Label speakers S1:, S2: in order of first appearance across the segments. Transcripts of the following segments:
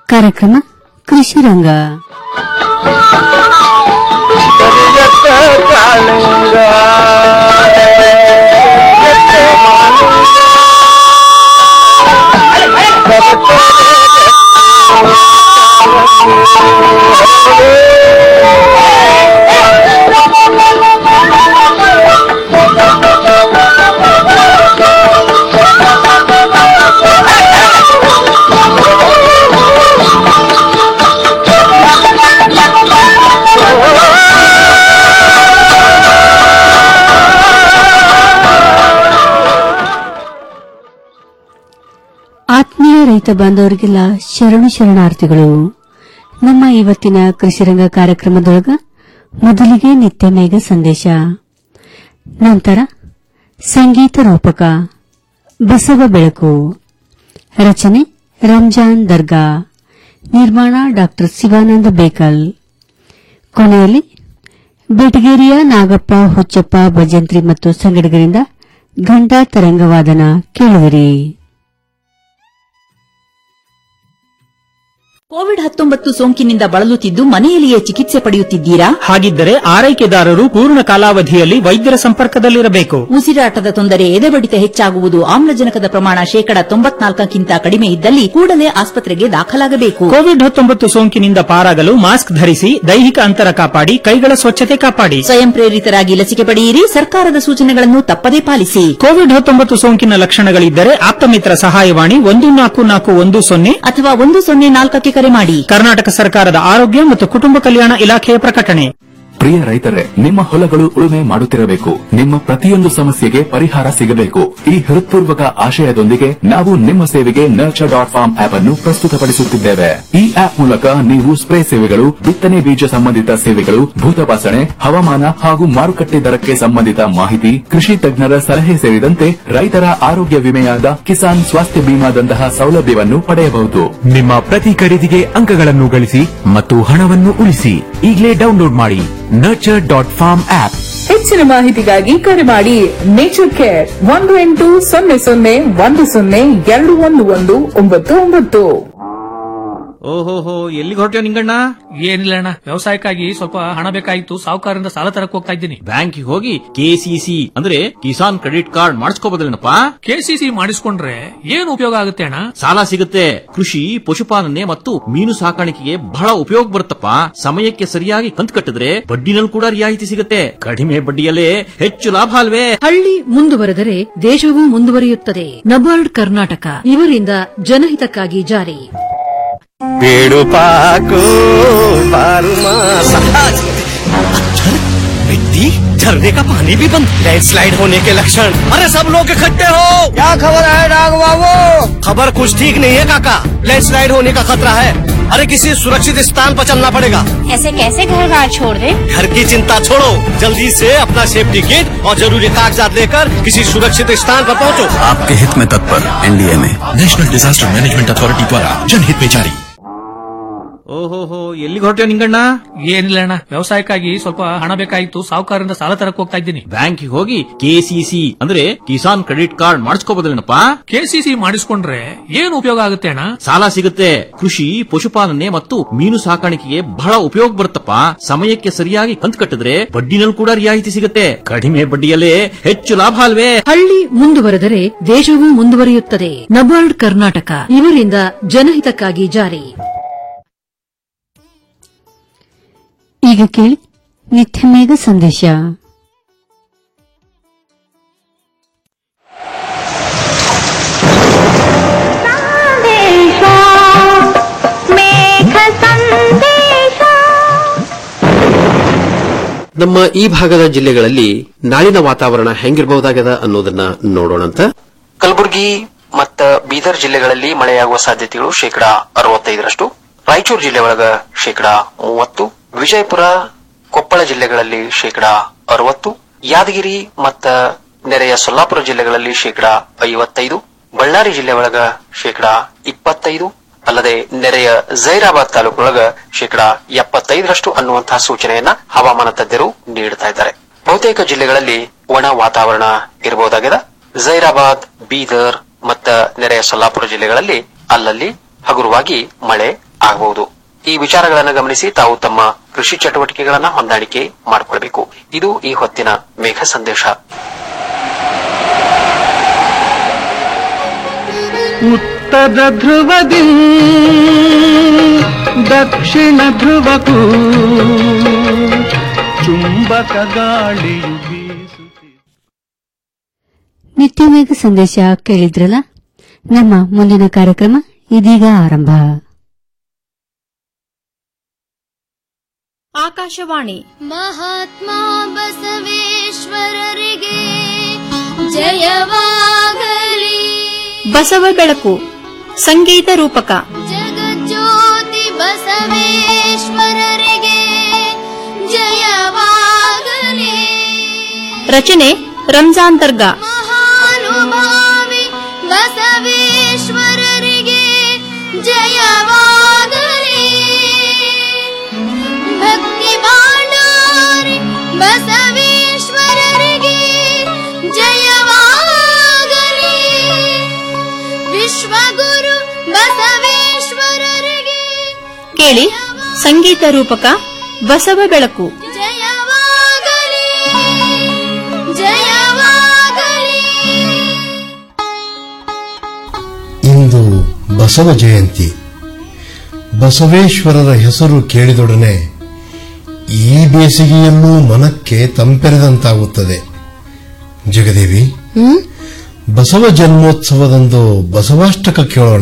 S1: ಕಾರ್ಯಕ್ರಮ ಕೃಷಿ ರಂಗ ಆತ್ಮೀಯ ರೈತ ಬಾಂಧವರಿಗೆಲ್ಲ ಶರಣು ಶರಣಾರ್ಥಿಗಳು ನಮ್ಮ ಇವತ್ತಿನ ಕೃಷಿರಂಗ ಕಾರ್ಯಕ್ರಮದೊಳಗ ಮೊದಲಿಗೆ ನಿತ್ಯ ಮೇಘ ಸಂದೇಶ ನಂತರ ಸಂಗೀತ ರೂಪಕ ಬಸವ ಬೆಳಕು ರಚನೆ ರಂಜಾನ್ ದರ್ಗಾ ನಿರ್ಮಾಣ ಡಾ ಶಿವಾನಂದ ಬೇಕಲ್ ಕೊನೆಯಲ್ಲಿ ಬೆಟಗೇರಿಯ ನಾಗಪ್ಪ ಹುಚ್ಚಪ್ಪ ಭಜಂತ್ರಿ ಮತ್ತು ಸಂಗಡಿಗರಿಂದ ಘಂಟಾ ತರಂಗವಾದನ ಕೇಳುವಿರಿ
S2: ಕೋವಿಡ್ ಹತ್ತೊಂಬತ್ತು ಸೋಂಕಿನಿಂದ ಬಳಲುತ್ತಿದ್ದು ಮನೆಯಲ್ಲಿಯೇ ಚಿಕಿತ್ಸೆ ಪಡೆಯುತ್ತಿದ್ದೀರಾ
S3: ಹಾಗಿದ್ದರೆ ಆರೈಕೆದಾರರು ಪೂರ್ಣ ಕಾಲಾವಧಿಯಲ್ಲಿ ವೈದ್ಯರ ಸಂಪರ್ಕದಲ್ಲಿರಬೇಕು
S2: ಉಸಿರಾಟದ ತೊಂದರೆ ಎದೆಬಡಿತ ಹೆಚ್ಚಾಗುವುದು ಆಮ್ಲಜನಕದ ಪ್ರಮಾಣ ಶೇಕಡ ತೊಂಬತ್ನಾಲ್ಕಕ್ಕಿಂತ ಕಡಿಮೆ ಇದ್ದಲ್ಲಿ ಕೂಡಲೇ ಆಸ್ಪತ್ರೆಗೆ ದಾಖಲಾಗಬೇಕು
S3: ಕೋವಿಡ್ ಹತ್ತೊಂಬತ್ತು ಸೋಂಕಿನಿಂದ ಪಾರಾಗಲು ಮಾಸ್ಕ್ ಧರಿಸಿ ದೈಹಿಕ ಅಂತರ ಕಾಪಾಡಿ ಕೈಗಳ ಸ್ವಚ್ಛತೆ ಕಾಪಾಡಿ
S2: ಸ್ವಯಂ ಪ್ರೇರಿತರಾಗಿ ಲಸಿಕೆ ಪಡೆಯಿರಿ ಸರ್ಕಾರದ ಸೂಚನೆಗಳನ್ನು ತಪ್ಪದೇ ಪಾಲಿಸಿ
S3: ಕೋವಿಡ್ ಹತ್ತೊಂಬತ್ತು ಸೋಂಕಿನ ಲಕ್ಷಣಗಳಿದ್ದರೆ ಆಪ್ತಮಿತ್ರ ಸಹಾಯವಾಣಿ ಒಂದು ನಾಲ್ಕು ನಾಲ್ಕು ಒಂದು ಸೊನ್ನೆ
S2: ಅಥವಾ ಒಂದು ಸೊನ್ನೆ ನಾಲ್ಕಕ್ಕೆ ಕರೆ ಮಾಡಿ
S3: ಕರ್ನಾಟಕ ಸರ್ಕಾರದ ಆರೋಗ್ಯ ಮತ್ತು ಕುಟುಂಬ ಕಲ್ಯಾಣ ಇಲಾಖೆಯ ಪ್ರಕಟಣೆ
S4: ಪ್ರಿಯ ರೈತರೇ ನಿಮ್ಮ ಹೊಲಗಳು ಉಳುಮೆ ಮಾಡುತ್ತಿರಬೇಕು ನಿಮ್ಮ ಪ್ರತಿಯೊಂದು ಸಮಸ್ಯೆಗೆ ಪರಿಹಾರ ಸಿಗಬೇಕು ಈ ಹೃತ್ಪೂರ್ವಕ ಆಶಯದೊಂದಿಗೆ ನಾವು ನಿಮ್ಮ ಸೇವೆಗೆ ನರ್ಚರ್ ಡಾಟ್ ಫಾರ್ಮ್ ಆಪ್ ಅನ್ನು ಪ್ರಸ್ತುತಪಡಿಸುತ್ತಿದ್ದೇವೆ ಈ ಆಪ್ ಮೂಲಕ ನೀವು ಸ್ಪ್ರೇ ಸೇವೆಗಳು ಬಿತ್ತನೆ ಬೀಜ ಸಂಬಂಧಿತ ಸೇವೆಗಳು ಭೂತಪಾಸಣೆ ಹವಾಮಾನ ಹಾಗೂ ಮಾರುಕಟ್ಟೆ ದರಕ್ಕೆ ಸಂಬಂಧಿತ ಮಾಹಿತಿ ಕೃಷಿ ತಜ್ಞರ ಸಲಹೆ ಸೇರಿದಂತೆ ರೈತರ ಆರೋಗ್ಯ ವಿಮೆಯಾದ ಕಿಸಾನ್ ಸ್ವಾಸ್ಥ್ಯ ಬಿಮಾದಂತಹ ಸೌಲಭ್ಯವನ್ನು ಪಡೆಯಬಹುದು
S5: ನಿಮ್ಮ ಪ್ರತಿ ಖರೀದಿಗೆ ಅಂಕಗಳನ್ನು ಗಳಿಸಿ ಮತ್ತು ಹಣವನ್ನು ಉಳಿಸಿ ಈಗಲೇ ಡೌನ್ಲೋಡ್ ಮಾಡಿ ನರ್ಚರ್ ಡಾಟ್ ಫಾರ್ಮ್ ಆಪ್
S6: ಹೆಚ್ಚಿನ ಮಾಹಿತಿಗಾಗಿ ಕರೆ ಮಾಡಿ ನೇಚರ್ ಕೇರ್ ಒಂದು ಎಂಟು ಸೊನ್ನೆ ಸೊನ್ನೆ ಒಂದು ಸೊನ್ನೆ ಎರಡು ಒಂದು ಒಂದು ಒಂಬತ್ತು ಒಂಬತ್ತು
S7: ಓಹೋಹೋ ಎಲ್ಲಿಗೆ ಹೊರಟ್ಯೋ ನಿಂಗಣ್ಣ
S8: ಏನಿಲ್ಲ ಅಣ್ಣ ವ್ಯವಸಾಯಕ್ಕಾಗಿ ಸ್ವಲ್ಪ ಹಣ ಬೇಕಾಗಿತ್ತು ಸಾಹುಕಾರರಿಂದ ಸಾಲ ತರಕ್ ಹೋಗ್ತಾ ಇದ್ದೀನಿ
S7: ಬ್ಯಾಂಕಿಗೆ ಹೋಗಿ ಕೆಸಿಸಿ ಅಂದ್ರೆ ಕಿಸಾನ್ ಕ್ರೆಡಿಟ್ ಕಾರ್ಡ್ ಮಾಡಿಸ್ಕೋಬೋದಲ್ಲೇನಪ್ಪ
S8: ಕೆಸಿಸಿ ಮಾಡಿಸ್ಕೊಂಡ್ರೆ ಏನ್ ಉಪಯೋಗ ಆಗುತ್ತೆ ಅಣ್ಣ
S7: ಸಾಲ ಸಿಗುತ್ತೆ ಕೃಷಿ ಪಶುಪಾಲನೆ ಮತ್ತು ಮೀನು ಸಾಕಾಣಿಕೆಗೆ ಬಹಳ ಉಪಯೋಗ ಬರುತ್ತಪ್ಪ ಸಮಯಕ್ಕೆ ಸರಿಯಾಗಿ ಕಂತು ಕಟ್ಟಿದ್ರೆ ಬಡ್ಡಿನಲ್ಲಿ ಕೂಡ ರಿಯಾಯಿತಿ ಸಿಗುತ್ತೆ ಕಡಿಮೆ ಬಡ್ಡಿಯಲ್ಲೇ ಹೆಚ್ಚು ಲಾಭ ಅಲ್ವೇ
S9: ಹಳ್ಳಿ ಮುಂದುವರೆದರೆ ದೇಶವೂ ಮುಂದುವರಿಯುತ್ತದೆ ನಬಾರ್ಡ್ ಕರ್ನಾಟಕ ಇವರಿಂದ ಜನಹಿತಕ್ಕಾಗಿ ಜಾರಿ
S10: पेड़ों पाको बारू मास मिट्टी झरने का पानी भी बंद लैंडस्लाइड होने के लक्षण अरे सब लोग इकट्ठे हो क्या खबर है डाग बाबू खबर कुछ ठीक नहीं है काका लैंडस्लाइड होने का खतरा है अरे किसी सुरक्षित स्थान पर चलना पड़ेगा
S11: ऐसे कैसे घर बार छोड़ दे
S10: घर की चिंता छोड़ो जल्दी से अपना सेफ्टी किट और जरूरी कागजात लेकर किसी सुरक्षित स्थान पर पहुंचो
S12: आपके हित में तत्पर एनडीए में नेशनल डिजास्टर मैनेजमेंट अथॉरिटी द्वारा जनहित में जारी
S7: ಓಹೋಹೋ ಎಲ್ಲಿಗೆ ಹೊರಟ್ಯೋ ನಿಂಗಣ್ಣ
S8: ಏನಿಲ್ಲ ಅಣ್ಣ ವ್ಯವಸಾಯಕ್ಕಾಗಿ ಸ್ವಲ್ಪ ಹಣ ಬೇಕಾಗಿತ್ತು ಸಾಹುಕಾರರಿಂದ ಸಾಲ ತರಕ್ ಹೋಗ್ತಾ ಇದ್ದೀನಿ
S7: ಬ್ಯಾಂಕಿಗೆ ಹೋಗಿ ಕೆಸಿಸಿ ಅಂದ್ರೆ ಕಿಸಾನ್ ಕ್ರೆಡಿಟ್ ಕಾರ್ಡ್ ಮಾಡಿಸ್ಕೋಬೋದಲ್ಲೇನಪ್ಪ
S8: ಕೆಸಿಸಿ ಮಾಡಿಸ್ಕೊಂಡ್ರೆ ಏನ್ ಉಪಯೋಗ ಆಗುತ್ತೆ ಅಣ್ಣ
S7: ಸಾಲ ಸಿಗುತ್ತೆ ಕೃಷಿ ಪಶುಪಾಲನೆ ಮತ್ತು ಮೀನು ಸಾಕಾಣಿಕೆಗೆ ಬಹಳ ಉಪಯೋಗ ಬರುತ್ತಪ್ಪ ಸಮಯಕ್ಕೆ ಸರಿಯಾಗಿ ಕಂತು ಕಟ್ಟಿದ್ರೆ ಬಡ್ಡಿನಲ್ಲಿ ಕೂಡ ರಿಯಾಯಿತಿ ಸಿಗುತ್ತೆ ಕಡಿಮೆ ಬಡ್ಡಿಯಲ್ಲೇ ಹೆಚ್ಚು ಲಾಭ ಅಲ್ವೇ
S9: ಹಳ್ಳಿ ಮುಂದುವರೆದರೆ ದೇಶವೂ ಮುಂದುವರಿಯುತ್ತದೆ ನಬಾರ್ಡ್ ಕರ್ನಾಟಕ ಇವರಿಂದ ಜನಹಿತಕ್ಕಾಗಿ ಜಾರಿ
S1: ಈಗ ಕೇಳಿ ನಿತ್ಯ ಮೇಘ ಸಂದೇಶ
S13: ನಮ್ಮ ಈ ಭಾಗದ ಜಿಲ್ಲೆಗಳಲ್ಲಿ ನಾಳಿನ ವಾತಾವರಣ ಹೆಂಗಿರಬಹುದಾಗದ ಅನ್ನೋದನ್ನ ನೋಡೋಣಂತ ಕಲಬುರಗಿ ಮತ್ತ ಬೀದರ್ ಜಿಲ್ಲೆಗಳಲ್ಲಿ ಮಳೆಯಾಗುವ ಸಾಧ್ಯತೆಗಳು ಶೇಕಡಾ ಅರವತ್ತೈದರಷ್ಟು ರಾಯಚೂರು ಜಿಲ್ಲೆ ಒಳಗ ಶೇಕಡಾ ಮೂವತ್ತು ವಿಜಯಪುರ ಕೊಪ್ಪಳ ಜಿಲ್ಲೆಗಳಲ್ಲಿ ಶೇಕಡಾ ಅರವತ್ತು ಯಾದಗಿರಿ ಮತ್ತ ನೆರೆಯ ಸೊಲ್ಲಾಪುರ ಜಿಲ್ಲೆಗಳಲ್ಲಿ ಶೇಕಡಾ ಐವತ್ತೈದು ಬಳ್ಳಾರಿ ಜಿಲ್ಲೆ ಒಳಗ ಶೇಕಡಾ ಇಪ್ಪತ್ತೈದು ಅಲ್ಲದೆ ನೆರೆಯ ಜೈರಾಬಾದ್ ತಾಲೂಕೊಳಗ ಶೇಕಡಾ ಎಪ್ಪತ್ತೈದರಷ್ಟು ಅನ್ನುವಂತಹ ಸೂಚನೆಯನ್ನ ಹವಾಮಾನ ತಜ್ಞರು ನೀಡುತ್ತಾ ಇದ್ದಾರೆ ಬಹುತೇಕ ಜಿಲ್ಲೆಗಳಲ್ಲಿ ಒಣ ವಾತಾವರಣ ಇರಬಹುದಾಗಿದೆ ಜೈರಾಬಾದ್ ಬೀದರ್ ಮತ್ತ ನೆರೆಯ ಸೊಲ್ಲಾಪುರ ಜಿಲ್ಲೆಗಳಲ್ಲಿ ಅಲ್ಲಲ್ಲಿ ಹಗುರವಾಗಿ ಮಳೆ ಆಗಬಹುದು ಈ ವಿಚಾರಗಳನ್ನು ಗಮನಿಸಿ ತಾವು ತಮ್ಮ ಕೃಷಿ ಚಟುವಟಿಕೆಗಳನ್ನ ಹೊಂದಾಣಿಕೆ ಮಾಡಿಕೊಳ್ಬೇಕು ಇದು ಈ ಹೊತ್ತಿನ ಮೇಘ ಸಂದೇಶ
S14: ಉತ್ತರ ಧ್ರುವದಿ ದಕ್ಷಿಣ ಧ್ರುವಕ್ಕೂ ಚುಂಬಕ ಗಾಳಿಯು ಬೀಸುತ್ತಿದೆ
S1: ನಿತ್ಯ ಮೇಘ ಸಂದೇಶ ಕೇಳಿದ್ರಲ್ಲ ನಮ್ಮ ಮುಂದಿನ ಕಾರ್ಯಕ್ರಮ ಇದೀಗ ಆರಂಭ
S15: ಆಕಾಶವಾಣಿ
S16: ಮಹಾತ್ಮ ಬಸವೇಶ್ವರರಿಗೆ ಜಯವಾಗಲಿ
S15: ಬಸವ ಬೆಳಕು ಸಂಗೀತ ರೂಪಕ
S16: ಜಗಜ್ಯೋತಿ ಬಸವೇಶ್ವರರಿಗೆ ಜಯವಾಗಲಿ
S15: ರಚನೆ ರಂಜಾನ್ ದರ್ಗಾ
S16: ಮಹಾನುಭಾವಿ ಬಸವೇಶ್ವರರಿಗೆ ಜಯವಾಗಲಿ ಭಕ್ತಿ ಬಾಣಾರಿ ಬಸವೇಶ್ವರರಿಗೆ ಜಯವಾಗಲಿ ವಿಶ್ವಗುರು ಬಸವೇಶ್ವರರಿಗೆ
S15: ಕೇಳಿ ಸಂಗೀತ ರೂಪಕ ಬಸವ ಬೆಳಕು
S16: ಜಯವಾಗಲಿ ಜಯವಾಗಲಿ
S17: ಇಂದು ಬಸವ ಜಯಂತಿ ಬಸವೇಶ್ವರರ ಹೆಸರು ಕೇಳಿದೊಡನೆ ಈ ಬೇಸಿಗೆಯಲ್ಲೂ ಮನಕ್ಕೆ ತಂಪೆರೆದಂತಾಗುತ್ತದೆ ಜಗದೇವಿ ಬಸವ ಜನ್ಮೋತ್ಸವದಂದು ಬಸವಾಷ್ಟಕ ಕೇಳೋಣ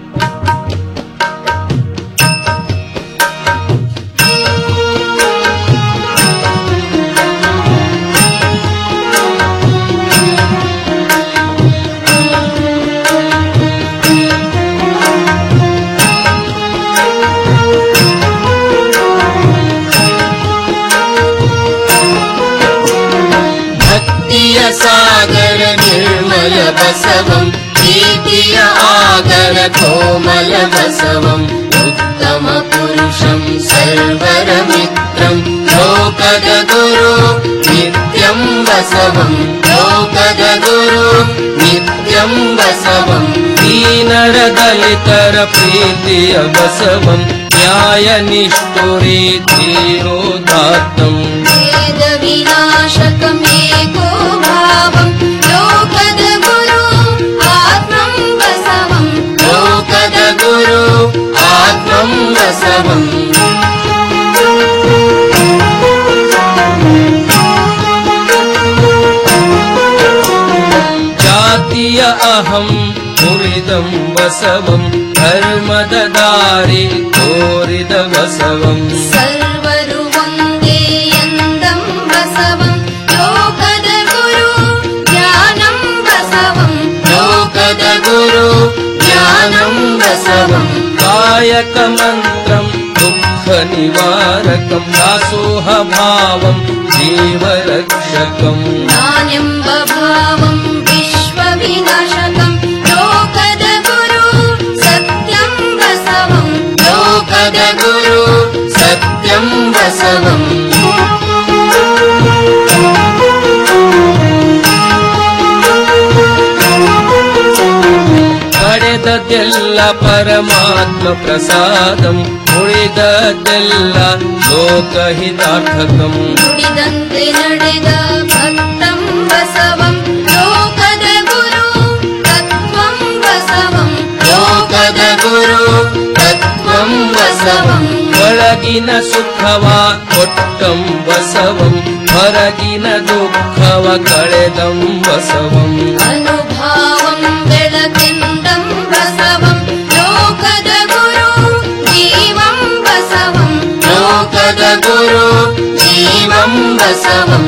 S18: ಭಕ್ತಿಯ ಸಾಗರ ನಿರ್ಮಲ ಬಸವಂ ಪ್ರೀತಿಯ ಆಗರ ಕೋಮಲ ಬಸವಂ ಉತ್ತಮ ಪುರುಷಂ ಸರ್ವರ ಮಿತ್ರಂ ಲೋಕದ ಗುರು ನಿತ್ಯಂ ಬಸವಂ ಲೋಕದ ಗುರು ನಿತ್ಯಂ ಬಸವಂ
S19: ದೀನರ ದಲಿತರ ಪ್ರೀತಿಯ ಬಸವಂ ನ್ಯಾಯ ನಿಷ್ಠುರಿ ಧೀರೋದಾತ್ತಂ
S16: वेद विनाशकम् एको भावम् लोकद गुरु आत्मम् बसवम्
S18: ಲೋಕದ ಗುರು ಆತ್ಮಂ ಬಸವಂ
S19: ಜಾತಿಯ ಅಹಂ ಮುರಿದಂ ಬಸವಂ ಧರ್ಮದ ದಾರಿ ತೋರಿದ ಬಸವಂ
S16: सर्वरु वन्दे यन्दम् बसवम् लोकद गुरु ज्ञानम् बसवम्
S18: ಲೋಕದ ಗುರು ಜ್ಞಾನಂ ಬಸವಂ
S19: ಕಾಯಕ ಮಂತ್ರಂ ದುಃಖ ನಿವಾರಕಂ ದಾಸೋಹ ಭಾವಂ ಜೀವರಕ್ಷಕಂ
S16: नान्यम्ब भावम् विश्वविनाशकम् लोकद गुरु सत्यम् बसवम्
S18: ಲೋಕದ ಗುರು ಸತ್ಯಂ ಬಸವಂ
S19: ಪಡೆದದ್ದೆಲ್ಲ ಪರಮಾತ್ಮ ಪ್ರಸಾದಂ ಉಳಿದದ್ದೆಲ್ಲ ಲೋಕಹಿತಾರ್ಥಕಂ
S16: ನುಡಿದಂತೆ ನಡೆದ ಭಕ್ತम् ಬಸವम् ಲೋಕದ ಗುರು ತತ್ವम् ಬಸವम्
S18: ಲೋಕದ ಗುರು ತತ್ವಂ ಬಸವಂ
S19: ಒಳಗಿನ ಸುಖವ ಕೊಟ್ಟಂ ಬಸವಂ ಹೊರಗಿನ ದುಃಖವ ಕಳೆದಂ ಬಸವಂ
S16: ಅನುಭಾವम् ಬೆಳಕೆಂದम् ಬಸವम् ಲೋಕದ ಗುರು ಜೀವम् ಬಸವम्
S18: ಲೋಕದ ಗುರು ಜೀವಂ ಬಸವಂ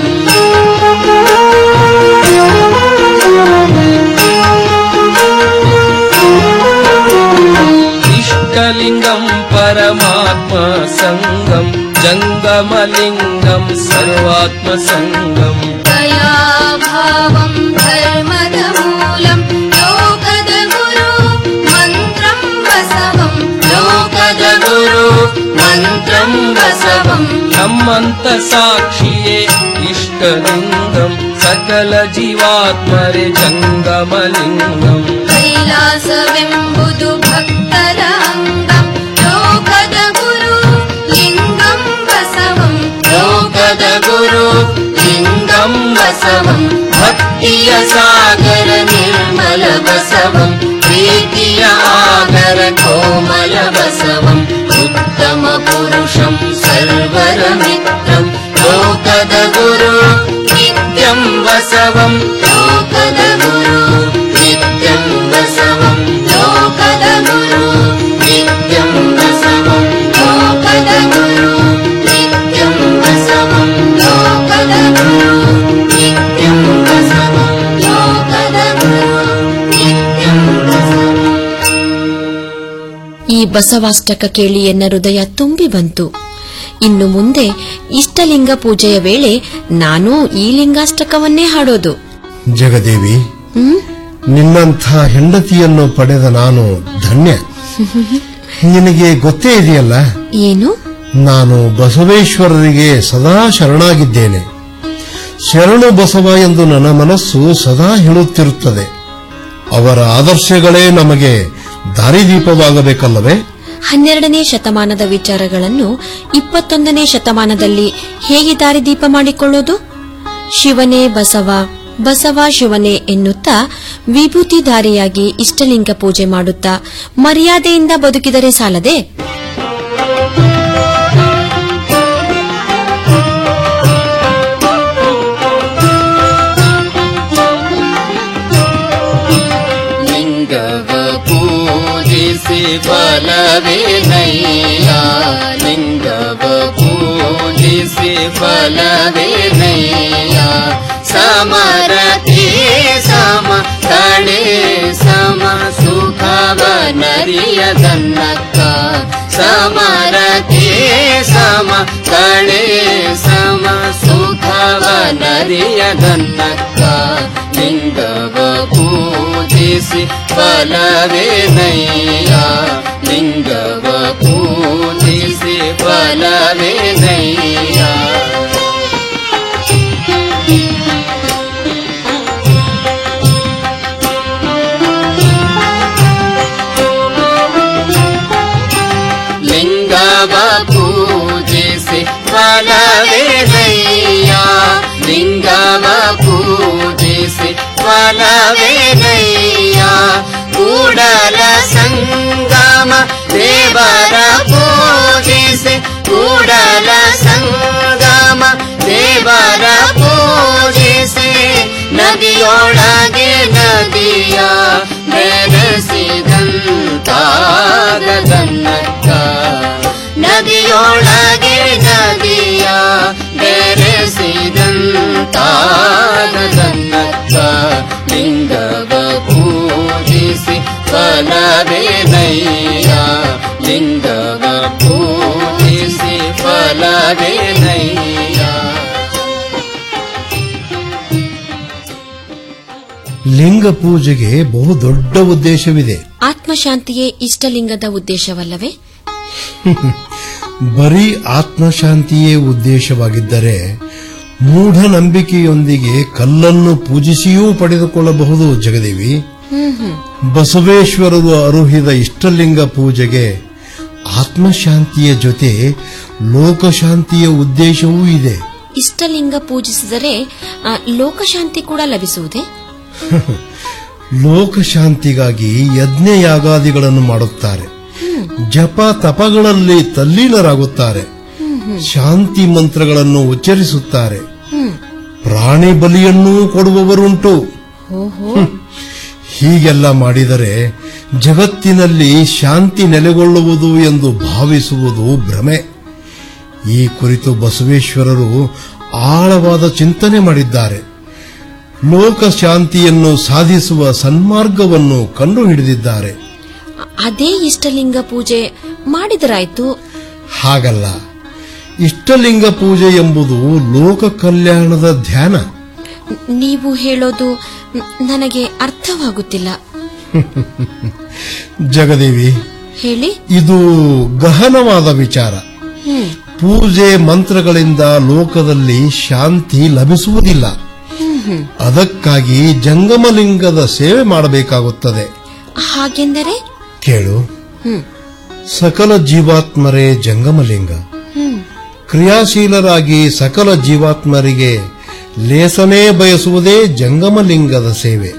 S19: ಇಷ್ಟಲಿಂಗಂ ಪರಮಾತ್ಮ ಸಂಗಂ ಜಂಗಮಲಿಂಗಂ ಸರ್ವಾತ್ಮ ಸಂಗಂ
S16: दयाभावम् धर्मद मूलम् लोकद गुरु मन्त्रम् बसवम्
S18: ಲೋಕದ ಗುರು ಮಂತ್ರಂ ಬಸವಂ
S19: ನಮ್ಮಂತ ಸಾಕ್ಷಿಯೇ ಇಷ್ಟಲಿಂಗಂ ಸಕಲ ಜೀವಾತ್ಮರೆ ಜಂಗಮಲಿಂಗಂ
S16: कैलासವೆಂಬುದು ಭಕ್ತರ ಅಂಗಂ ಲೋಕ
S18: ಪ್ರೀತಿಯ ಸಾಗರ ನಿರ್ಮಲ ಬಸವಂ ಪ್ರೀತಿಯ ಆಗರ ಕೋಮಲ ಬಸವಂ ಉತ್ತಮ ಪುರುಷಂ ಸರ್ವರ ಮಿತ್ರಂ ಲೋಕದ ಗುರು ನಿತ್ಯಂ ಬಸವಂ ಲೋಕದ ಗುರು ನಿತ್ಯಂ ಬಸವಂ ಲೋಕದ ಗುರು ನಿತ್ಯಂ ಬಸವಂ ಲೋಕದ ಗುರು ನಿತ್ಯಂ ಬಸವಂ ಲೋಕದ ಗುರು ನಿತ್ಯಂ ಬಸವಂ ಲೋಕದ ಗುರು ನಿತ್ಯಂ ಬಸವಂ
S20: ಈ ಬಸವಾಷ್ಟಕ ಕೇಳಿ ಎನ್ನ ಹೃದಯ ತುಂಬಿ ಬಂತು ಇನ್ನು ಮುಂದೆ ಇಷ್ಟಲಿಂಗ ಪೂಜೆಯ ವೇಳೆ ನಾನು ಈ ಲಿಂಗಾಷ್ಟಕವನ್ನೇ ಹಾಡೋದು
S17: ಜಗದೇವಿ
S20: ಹ್ಮ್
S17: ನಿನ್ನಂಥ ಹೆಂಡತಿಯನ್ನು ಪಡೆದ ನಾನು ಧನ್ಯ ನಿನಗೆ ಗೊತ್ತೇ ಇದೆಯಲ್ಲ
S20: ಏನು
S17: ನಾನು ಬಸವೇಶ್ವರರಿಗೆ ಸದಾ ಶರಣಾಗಿದ್ದೇನೆ ಶರಣು ಬಸವ ಎಂದು ನನ್ನ ಮನಸ್ಸು ಸದಾ ಹೇಳುತ್ತಿರುತ್ತದೆ ಅವರ ಆದರ್ಶಗಳೇ ನಮಗೆ ದಾರಿದೀಪವಾಗಬೇಕಲ್ಲವೇ
S20: ಹನ್ನೆರಡನೇ ಶತಮಾನದ ವಿಚಾರಗಳನ್ನು ಇಪ್ಪತ್ತೊಂದನೇ ಶತಮಾನದಲ್ಲಿ ಹೇಗೆ ದಾರಿದೀಪ ಮಾಡಿಕೊಳ್ಳೋದು ಶಿವನೇ ಬಸವ ಬಸವ ಶಿವನೇ ಎನ್ನುತ್ತಾ ವಿಭೂತಿಧಾರಿಯಾಗಿ ಇಷ್ಟಲಿಂಗ ಪೂಜೆ ಮಾಡುತ್ತಾ ಮರ್ಯಾದೆಯಿಂದ ಬದುಕಿದರೆ ಸಾಲದೆ
S18: ಲಿಂಗವ ಪೂಜಿಸಿ ಫಲವೇನಯ್ಯ ಲಿಂಗವ ಪೂಜಿಸಿ ಫಲವೇನಯ್ಯ ಸಮರತಿ ಸಮ ತಳೆ ಸಮ ಸುಖವ ನರಿಯದನ್ನಕ್ಕ ಸಮರತಿ ಸಮ ತಳೆ ಸಮ ಸುಖವ ನರಿಯದನ್ನಕ್ಕ ಲಿಂಗವ ಪೂಜಿಸಿ ಫಲವೇನಯ್ಯ ಲಿಂಗವ ಪೂಜಿಸಿ ಫಲವೇನಯ್ಯ ಲಿಂಗವ ಪೂಜಿಸಿ ಫಲವೇನಯ್ಯ ಲಿಂಗವ ಪೂಜಿಸಿ ಫಲವೇನಯ್ಯ ಕೂಡಲ ಸಂಗಮ ದೇವರ ಪೂಜಿಸಿ ಕೂಡಲ ಸಂಗಮ ದೇವರ ಪೂಜಿಸಿ ನದಿಯೊಳಗೆ ನದಿಯ ಬೆರೆಸಿದಂತಾಗದನ್ನಕ್ಕ ನದಿಯೊಳಗೆ ನದಿಯ ಬೆರೆಸಿದಂತಾಗದನ್ನಕ್ಕ ಲಿಂಗವ ಪೂಜಿಸಿ ಫಲವೇನಯ್ಯ ಲಿಂಗವ ಪೂಜಿಸಿ ಫಲವೇನಯ್ಯ
S17: ಲಿಂಗ ಪೂಜೆಗೆ ಬಹು ದೊಡ್ಡ ಉದ್ದೇಶವಿದೆ
S20: ಆತ್ಮಶಾಂತಿಯೇ ಇಷ್ಟಲಿಂಗದ ಉದ್ದೇಶವಲ್ಲವೇ
S17: ಬರೀ ಆತ್ಮಶಾಂತಿಯೇ ಉದ್ದೇಶವಾಗಿದ್ದರೆ ಮೂಢನಂಬಿಕೆಯೊಂದಿಗೆ ಕಲ್ಲನ್ನು ಪೂಜಿಸಿಯೂ ಪಡೆದುಕೊಳ್ಳಬಹುದು ಜಗದೇವಿ ಬಸವೇಶ್ವರರು ಅರುಹಿದ ಇಷ್ಟಲಿಂಗ ಪೂಜೆಗೆ ಆತ್ಮಶಾಂತಿಯ ಜೊತೆ ಲೋಕಶಾಂತಿಯ ಉದ್ದೇಶವೂ ಇದೆ
S20: ಇಷ್ಟಲಿಂಗ ಪೂಜಿಸಿದರೆ ಆ, ಲೋಕಶಾಂತಿ ಕೂಡ ಲಭಿಸುವುದೇ
S17: ಲೋಕಶಾಂತಿಗಾಗಿ ಯಜ್ಞಯಾಗಾದಿಗಳನ್ನು ಮಾಡುತ್ತಾರೆ ಜಪ ತಪಗಳಲ್ಲಿ ತಲ್ಲೀನರಾಗುತ್ತಾರೆ ಶಾಂತಿ ಮಂತ್ರಗಳನ್ನು ಉಚ್ಚರಿಸುತ್ತಾರೆ ಪ್ರಾಣಿ ಬಲಿಯನ್ನೂ ಕೊಡುವವರುಂಟು ಹ್ಮ್. ಹೀಗೆಲ್ಲ ಮಾಡಿದರೆ ಜಗತ್ತಿನಲ್ಲಿ ಶಾಂತಿ ನೆಲೆಗೊಳ್ಳುವುದು ಎಂದು ಭಾವಿಸುವುದು ಭ್ರಮೆ ಈ ಕುರಿತು ಬಸವೇಶ್ವರರು ಆಳವಾದ ಚಿಂತನೆ ಮಾಡಿದ್ದಾರೆ ಲೋಕ ಶಾಂತಿಯನ್ನು ಸಾಧಿಸುವ ಸನ್ಮಾರ್ಗವನ್ನು ಕಂಡುಹಿಡಿದಿದ್ದಾರೆ
S20: ಅದೇ ಇಷ್ಟಲಿಂಗ ಪೂಜೆ ಮಾಡಿದರಾಯ್ತು
S17: ಹಾಗಲ್ಲ ಇಷ್ಟಲಿಂಗ ಪೂಜೆ ಎಂಬುದು ಲೋಕ ಕಲ್ಯಾಣದ ಧ್ಯಾನ
S20: ನೀವು ಹೇಳೋದು ನ್- ನನಗೆ ಅರ್ಥವಾಗುತ್ತಿಲ್ಲ
S17: ಜಗದೇವಿ
S20: ಹೇಳಿ
S17: ಇದು ಗಹನವಾದ ವಿಚಾರ
S20: ಹ್ಮ್
S17: ಪೂಜೆ ಮಂತ್ರಗಳಿಂದ ಲೋಕದಲ್ಲಿ ಶಾಂತಿ ಲಭಿಸುವುದಿಲ್ಲ
S20: ಹ್ಮ್ ಹ್ಮ್
S17: ಅದಕ್ಕಾಗಿ ಜಂಗಮಲಿಂಗದ ಸೇವೆ ಮಾಡಬೇಕಾಗುತ್ತದೆ
S20: ಹಾಗೆಂದರೆ
S17: ಕೇಳು
S20: ಹ್ಮ್
S17: ಸಕಲ ಜೀವಾತ್ಮರೇ ಜಂಗಮಲಿಂಗ
S20: ಹ್ಮ್
S17: ಕ್ರಿಯಾಶೀಲರಾಗಿ ಸಕಲ ಜೀವಾತ್ಮರಿಗೆ ಲೇಸನೇ ಬಯಸುವುದೇ ಜಂಗಮಲಿಂಗದ ಸೇವೆ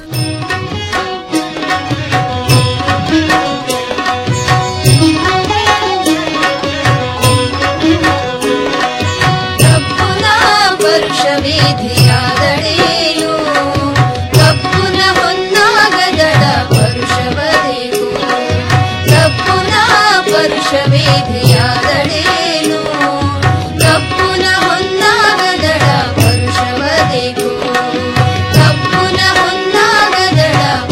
S16: ಕಪ್ಪುನ ಪರುಷವೇಧಿಯಾದಡೇನು ಕಪ್ಪುನ ಹೊನ್ನಾಗದಡ ಪರುಷವದೇಕು ಕಪ್ಪುನ ಪರುಷವೇಧಿಯಾದಡೇನು ಕಪ್ಪುನ ಹೊನ್ನಾಗದಡ ಪರುಷವದೇಕು ಕಪ್ಪುನ ಹೊನ್ನಾಗದಡ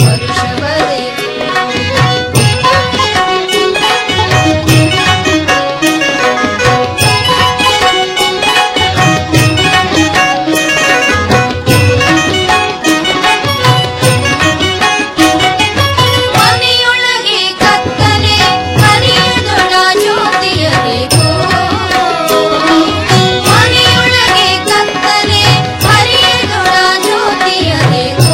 S16: ಮನೆಯೊಳಗೆ ಕತ್ತಲೆ ಹರಿಯದೊಡ ಜ್ಯೋತಿಯ ಬೇಕು ಮನೆಯೊಳಗೆ ಕತ್ತಲೆ ಹರಿಯದೊಡ ಜ್ಯೋತಿಯ ಬೇಕು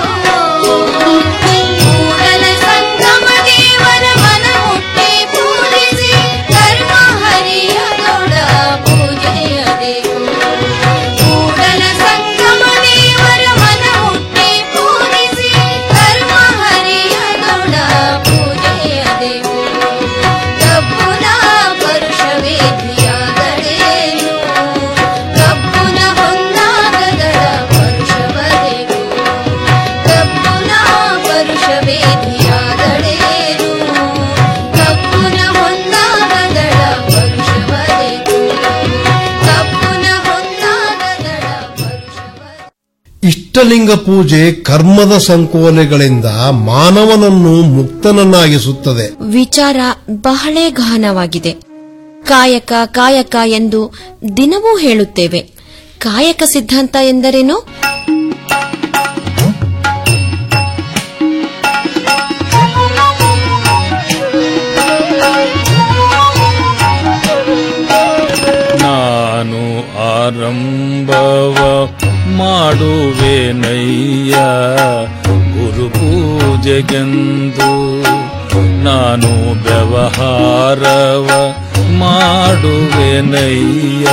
S16: ಕೂಡಲ ಸಂಗಮ ದೇವರ ಮನ ಮುಟ್ಟಿ ಪೂಜಿಸಿ ಕರ್ಮ ಹರಿಯದೊಡ ಪೂಜೆಯ ಬೇಕು ಕೂಡಲ ಸಂಗಮ ದೇವರ ಮನ ಮುಟ್ಟಿ ಪೂಜಿಸಿ ಕರ್ಮ ಹರಿಯದೊಡ ಪೂಜೆಯ ಬೇಕು ಕಬ್ಬುನ ಪರುಷವೇದಿಯಾದಡೇನು ಕಬ್ಬುನ ಹೊನ್ನಾಗದಡ ಪರುಷವದೇಕು ಕಬ್ಬುನ ಪರುಷವೇದಿಯಾದಡೇನು ಕಬ್ಬುನ ಹೊನ್ನಾಗದಡ ಪರುಷವದೇಕು ಕಬ್ಬುನ ಹೊನ್ನಾಗದಡ
S17: ಇಷ್ಟಲಿಂಗ ಪೂಜೆ ಕರ್ಮದ ಸಂಕೋಲೆಗಳಿಂದ ಮಾನವನನ್ನು ಮುಕ್ತನನ್ನಾಗಿಸುತ್ತದೆ
S20: ವಿಚಾರ ಬಹಳೇ ಗಹನವಾಗಿದೆ ಕಾಯಕ ಕಾಯಕ ಎಂದು ದಿನವೂ ಹೇಳುತ್ತೇವೆ ಕಾಯಕ ಸಿದ್ಧಾಂತ ಎಂದರೇನು
S21: ನಾನು ಆರಂಭವ ಮಾಡುವೆನಯ್ಯ ಗುರು ಪೂಜೆಗೆಂದು ನಾನು ವ್ಯವಹಾರವ ಮಾಡುವೆನಯ್ಯ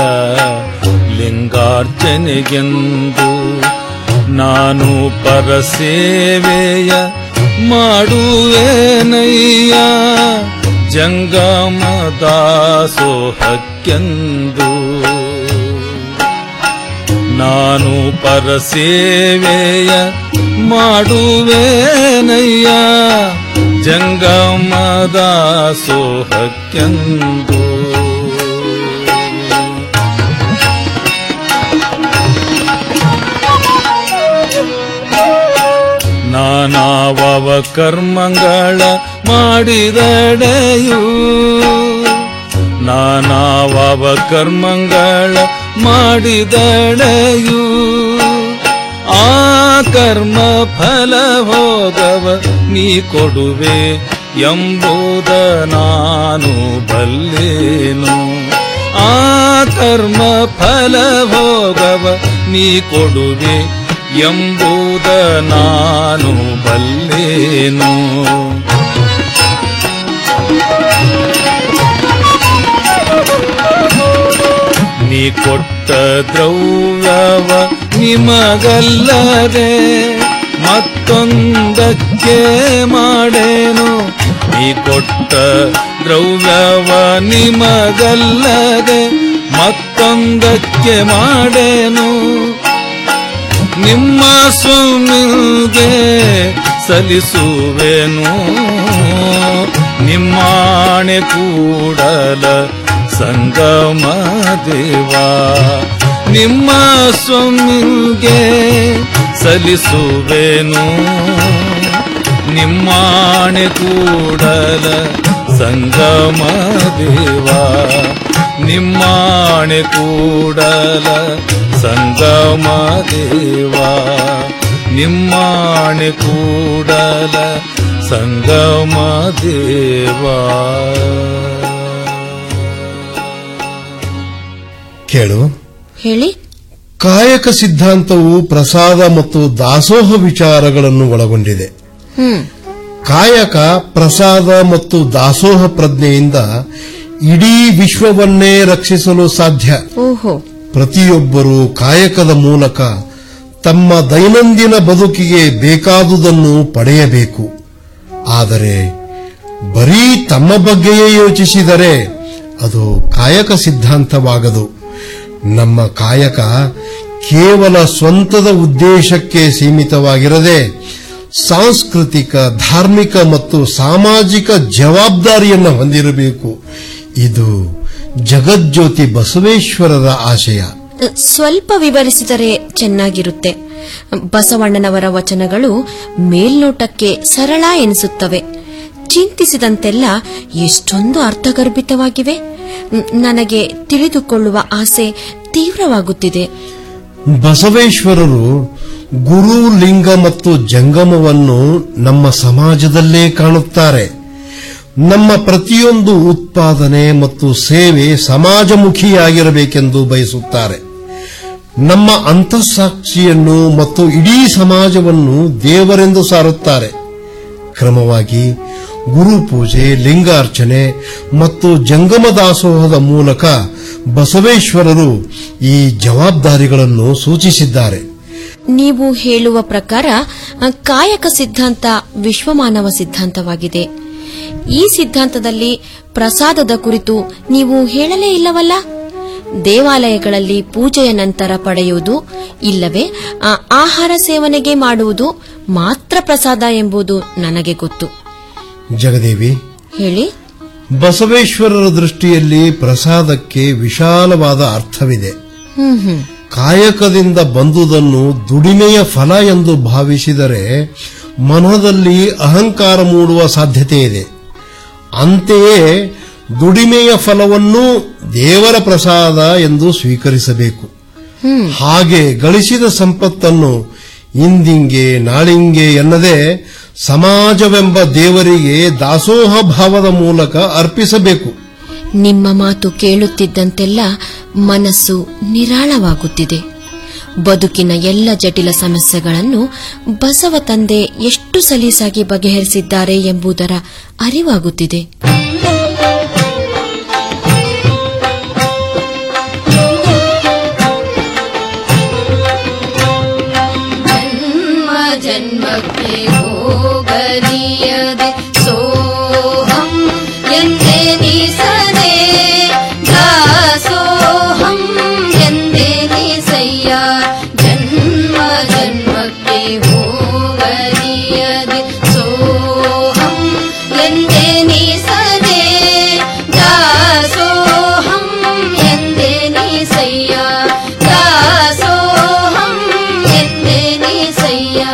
S21: ಲಿಂಗಾರ್ಚನೆಗೆಂದು ನಾನು ಪರಸೇವೆಯ ಮಾಡುವೆನಯ್ಯ ಜಂಗಮ ದಾಸೋಹಕ್ಕೆಂದು ನಾನು ಪರಸೇವೆಯ ಮಾಡುವೆನಯ್ಯ ಜಂಗಮ ದಾಸೋಹಕ್ಕೆಂದು ನಾನಾವವ ಕರ್ಮಗಳ ಮಾಡಿದಡೆಯೂ ನಾನಾವವ ಕರ್ಮಗಳ ಮಾಡಿದಡೆಯೂ ಆ ಕರ್ಮ ಫಲ ಭೋಗವ ನೀ ಕೊಡುವೆ ಎಂಬುದ ನಾನು ಬಲ್ಲೇನು ಆ ಕರ್ಮ ಫಲ ಭೋಗವ ನೀ ಕೊಡುವೆ ಎಂಬುದ ನಾನು ಬಲ್ಲೇನು ನೀ ಕೊಟ್ಟ ದ್ರವ್ಯವ ನಿಮಗಲ್ಲದೆ ಮತ್ತೊಂದಕ್ಕೆ ಮಾಡೇನು ನೀ ಕೊಟ್ಟ ದ್ರವ್ಯವ ನಿಮಗಲ್ಲದೆ ಮತ್ತೊಂದಕ್ಕೆ ಮಾಡೇನು ನಿಮ್ಮ ಸ್ವಾಮಿಗೆ ಸಲ್ಲಿಸುವೆನು ನಿಮ್ಮಾಣೆ ಕೂಡಲ ಸಂಗಮ ದೇವ ನಿಮ್ಮ ಸ್ವಾಮಿಗೆ ಸಲ್ಲಿಸುವೆನು ನಿಮ್ಮಾಣೆ ಕೂಡಲ ಸಂಗಮ ದೇವ ನಿಮ್ಮಾಣೆ ಕೂಡಲ ಸಂಗಮ ದೇವ ನಿಮ್ಮಾಣೆ ಕೂಡಲ ಸಂಗಮ ದೇವಾ
S17: ಕೇಳು
S20: ಹೇಳಿ
S17: ಕಾಯಕ ಸಿದ್ಧಾಂತವು ಪ್ರಸಾದ ಮತ್ತು ದಾಸೋಹ ವಿಚಾರಗಳನ್ನು ಒಳಗೊಂಡಿದೆ
S20: ಹ್ಮ್
S17: ಕಾಯಕ ಪ್ರಸಾದ ಮತ್ತು ದಾಸೋಹ ಪ್ರಜ್ಞೆಯಿಂದ ಇಡೀ ವಿಶ್ವವನ್ನೇ ರಕ್ಷಿಸಲು ಸಾಧ್ಯ
S20: ಓಹೋ
S17: ಪ್ರತಿಯೊಬ್ಬರೂ ಕಾಯಕದ ಮೂಲಕ ತಮ್ಮ ದೈನಂದಿನ ಬದುಕಿಗೆ ಬೇಕಾದುದನ್ನು ಪಡೆಯಬೇಕು ಆದರೆ ಬರೀ ತಮ್ಮ ಬಗ್ಗೆಯೇ ಯೋಚಿಸಿದರೆ ಅದು ಕಾಯಕ ಸಿದ್ಧಾಂತವಾಗದು ನಮ್ಮ ಕಾಯಕ ಕೇವಲ ಸ್ವಂತದ ಉದ್ದೇಶಕ್ಕೆ ಸೀಮಿತವಾಗಿರದೆ ಸಾಂಸ್ಕೃತಿಕ ಧಾರ್ಮಿಕ ಮತ್ತು ಸಾಮಾಜಿಕ ಜವಾಬ್ದಾರಿಯನ್ನು ಹೊಂದಿರಬೇಕು ಇದು ಜಗಜ್ಯೋತಿ ಬಸವೇಶ್ವರರ ಆಶಯ
S20: ಸ್ವಲ್ಪ ವಿವರಿಸಿದರೆ ಚೆನ್ನಾಗಿರುತ್ತೆ ಬಸವಣ್ಣನವರ ವಚನಗಳು ಮೇಲ್ನೋಟಕ್ಕೆ ಸರಳ ಎನಿಸುತ್ತವೆ ಚಿಂತಿಸಿದಂತೆಲ್ಲ ಎಷ್ಟೊಂದು ಅರ್ಥಗರ್ಭಿತವಾಗಿವೆ ನ್- ನನಗೆ ತಿಳಿದುಕೊಳ್ಳುವ ಆಸೆ ತೀವ್ರವಾಗುತ್ತಿದೆ
S17: ಬಸವೇಶ್ವರರು ಗುರು ಲಿಂಗ ಮತ್ತು ಜಂಗಮವನ್ನು ನಮ್ಮ ಸಮಾಜದಲ್ಲೇ ಕಾಣುತ್ತಾರೆ ನಮ್ಮ ಪ್ರತಿಯೊಂದು ಉತ್ಪಾದನೆ ಮತ್ತು ಸೇವೆ ಸಮಾಜಮುಖಿಯಾಗಿರಬೇಕೆಂದು ಬಯಸುತ್ತಾರೆ ನಮ್ಮ ಅಂತಃಸಾಕ್ಷಿಯನ್ನು ಮತ್ತು ಇಡೀ ಸಮಾಜವನ್ನು ದೇವರೆಂದು ಸಾರುತ್ತಾರೆ ಕ್ರಮವಾಗಿ ಗುರುಪೂಜೆ ಲಿಂಗಾರ್ಚನೆ ಮತ್ತು ಜಂಗಮ ದಾಸೋಹದ ಮೂಲಕ ಬಸವೇಶ್ವರರು ಈ ಜವಾಬ್ದಾರಿಗಳನ್ನು ಸೂಚಿಸಿದ್ದಾರೆ
S20: ನೀವು ಹೇಳುವ ಪ್ರಕಾರ ಅ, ಕಾಯಕ ಸಿದ್ಧಾಂತ ವಿಶ್ವಮಾನವ ಸಿದ್ಧಾಂತವಾಗಿದೆ ಈ ಸಿದ್ಧಾಂತದಲ್ಲಿ ಪ್ರಸಾದದ ಕುರಿತು ನೀವು ಹೇಳಲೇ ಇಲ್ಲವಲ್ಲ ದೇವಾಲಯಗಳಲ್ಲಿ ಪೂಜೆಯ ನಂತರ ಪಡೆಯುವುದು ಇಲ್ಲವೇ ಆ, ಆಹಾರ ಸೇವನೆಗೆ ಮಾಡುವುದು ಮಾತ್ರ ಪ್ರಸಾದ ಎಂಬುದು ನನಗೆ ಗೊತ್ತು
S17: ಜಗದೇವಿ
S20: ಹೇಳಿ
S17: ಬಸವೇಶ್ವರರ ದೃಷ್ಟಿಯಲ್ಲಿ ಪ್ರಸಾದಕ್ಕೆ ವಿಶಾಲವಾದ ಅರ್ಥವಿದೆ
S20: ಹ್ಮ್ ಹ್ಮ್
S17: ಕಾಯಕದಿಂದ ಬಂದುದನ್ನು ದುಡಿಮೆಯ ಫಲ ಎಂದು ಭಾವಿಸಿದರೆ ಮನದಲ್ಲಿ ಅಹಂಕಾರ ಮೂಡುವ ಸಾಧ್ಯತೆ ಇದೆ ಅಂತೆಯೇ ದುಡಿಮೆಯ ಫಲವನ್ನು ದೇವರ ಪ್ರಸಾದ ಎಂದು ಸ್ವೀಕರಿಸಬೇಕು ಹಾಗೆ ಗಳಿಸಿದ ಸಂಪತ್ತನ್ನು ಇಂದಿಂಗೆ ನಾಳಿಂಗೆ ಎನ್ನದೆ ಸಮಾಜವೆಂಬ ದೇವರಿಗೆ ದಾಸೋಹ ಭಾವದ ಮೂಲಕ ಅರ್ಪಿಸಬೇಕು
S20: ನಿಮ್ಮ ಮಾತು ಕೇಳುತ್ತಿದ್ದಂತೆಲ್ಲ ಮನಸ್ಸು ನಿರಾಳವಾಗುತ್ತಿದೆ ಬದುಕಿನ ಎಲ್ಲ ಜಟಿಲ ಸಮಸ್ಯೆಗಳನ್ನು ಬಸವ ತಂದೆ ಎಷ್ಟು ಸಲೀಸಾಗಿ ಬಗೆಹರಿಸಿದ್ದಾರೆ ಎಂಬುದರ ಅರಿವಾಗುತ್ತಿದೆ
S16: ಜನ್ಮ ಜನ್ಮಕ್ಕೆ ಹೋಗಲಿಯದೆ ಸೋಹಂ ಎಂದೆನಿಸದೆ ದಾಸೋಹಂ ಎಂದೆನಿಸಯ್ಯ ಜನ್ಮ ಜನ್ಮಕ್ಕೆ ಹೋಗಲಿಯದೆ ಸೋಹಂ ಎಂದೆನಿಸದೆ ದಾಸೋಹಂ ಎಂದೆನಿಸಯ್ಯ ದಾಸೋಹಂ ಎಂದೆನಿಸಯ್ಯ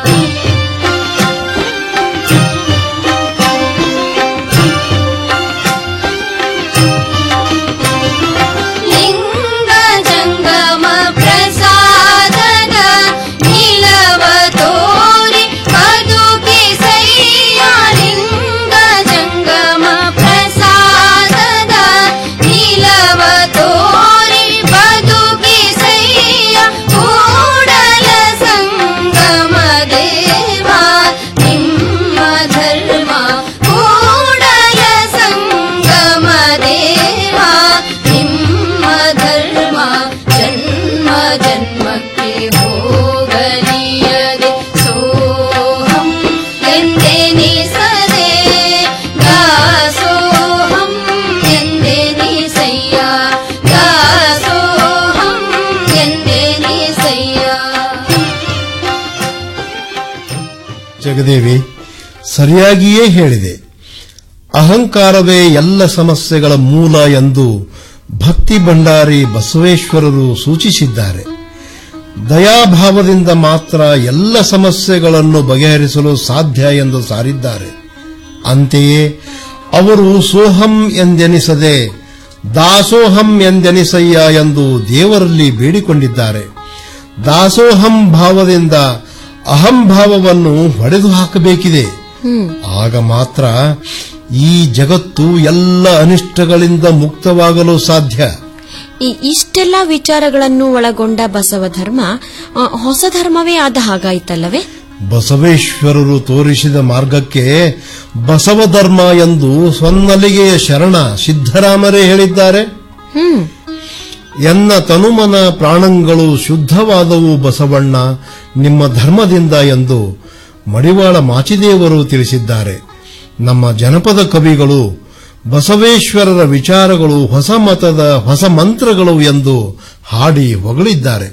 S16: ಲಿಂಗ ಜಂಗಮ ಪ್ರಸಾದದ ನಿಲವ ತೋರಿ ಬದುಕಿಸಯ್ಯ ಲಿಂಗ ಜಂಗಮ ಪ್ರಸಾದದ ನಿಲವ ತೋರಿ ಬದುಕಿಸಯ್ಯ ಕೂಡಲ ಸಂಗಮ ದೇವ ನಿಮ್ಮ ಧರ್ಮ ಕೂಡಲ ಸಂಗಮ ದೇವ ನಿಮ್ಮ ಧರ್ಮ ಜನ್ಮ ಜನ್ಮಕ್ಕೆ ಹೋಗಲಿಯದೆ ಸೋಹಂ ಎಂದೆನಿಸದೆ ದಾಸೋಹಂ ಎಂದೆನಿಸಯ್ಯ ದಾಸೋಹಂ ಎಂದೆನಿಸಯ್ಯ
S17: ಜಗದೇವಿ ಸರಿಯಾಗಿಯೇ ಹೇಳಿದೆ ಅಹಂಕಾರವೇ ಎಲ್ಲ ಸಮಸ್ಯೆಗಳ ಮೂಲ ಎಂದು ಭಕ್ತಿ ಭಂಡಾರಿ ಬಸವೇಶ್ವರರು ಸೂಚಿಸಿದ್ದಾರೆ ದಯಾಭಾವದಿಂದ ಮಾತ್ರ ಎಲ್ಲ ಸಮಸ್ಯೆಗಳನ್ನು ಬಗೆಹರಿಸಲು ಸಾಧ್ಯ ಎಂದು ಸಾರಿದ್ದಾರೆ ಅಂತೆಯೇ ಅವರು ಸೋಹಂ ಎಂದೆನಿಸದೆ ದಾಸೋಹಂ ಎಂದೆನಿಸಯ್ಯ ಎಂದು ದೇವರಲ್ಲಿ ಬೇಡಿಕೊಂಡಿದ್ದಾರೆ ದಾಸೋಹಂ ಭಾವದಿಂದ ಅಹಂಭಾವವನ್ನು ಹೊಡೆದು ಹಾಕಬೇಕಿದೆ
S20: ಹ್ಮ್
S17: ಆಗ ಮಾತ್ರ ಈ ಜಗತ್ತು ಎಲ್ಲ ಅನಿಷ್ಟಗಳಿಂದ ಮುಕ್ತವಾಗಲು ಸಾಧ್ಯ
S20: ಈ ಇಷ್ಟೆಲ್ಲ ವಿಚಾರಗಳನ್ನು ಒಳಗೊಂಡ ಬಸವ ಧರ್ಮ ಆ, ಹೊಸ ಧರ್ಮವೇ ಆದ ಹಾಗಾಯ್ತಲ್ಲವೇ
S17: ಬಸವೇಶ್ವರರು ತೋರಿಸಿದ ಮಾರ್ಗಕ್ಕೆ ಬಸವ ಧರ್ಮ ಎಂದು ಸ್ವನ್ನಲಿಗೆಯ ಶರಣ ಸಿದ್ದರಾಮರೇ ಹೇಳಿದ್ದಾರೆ
S20: ಹ್ಮ್
S17: ಎನ್ನ ತನುಮನ ಪ್ರಾಣಗಳು ಶುದ್ಧವಾದವು ಬಸವಣ್ಣ ನಿಮ್ಮ ಧರ್ಮದಿಂದ ಎಂದು ಮಡಿವಾಳ ಮಾಚಿದೇವರು ತಿಳಿಸಿದ್ದಾರೆ ನಮ್ಮ ಜನಪದ ಕವಿಗಳು ಬಸವೇಶ್ವರರ ವಿಚಾರಗಳು ಹೊಸ ಮತದ ಹೊಸ ಮಂತ್ರಗಳು ಎಂದು ಹಾಡಿ ಹೊಗಳಿದ್ದಾರೆ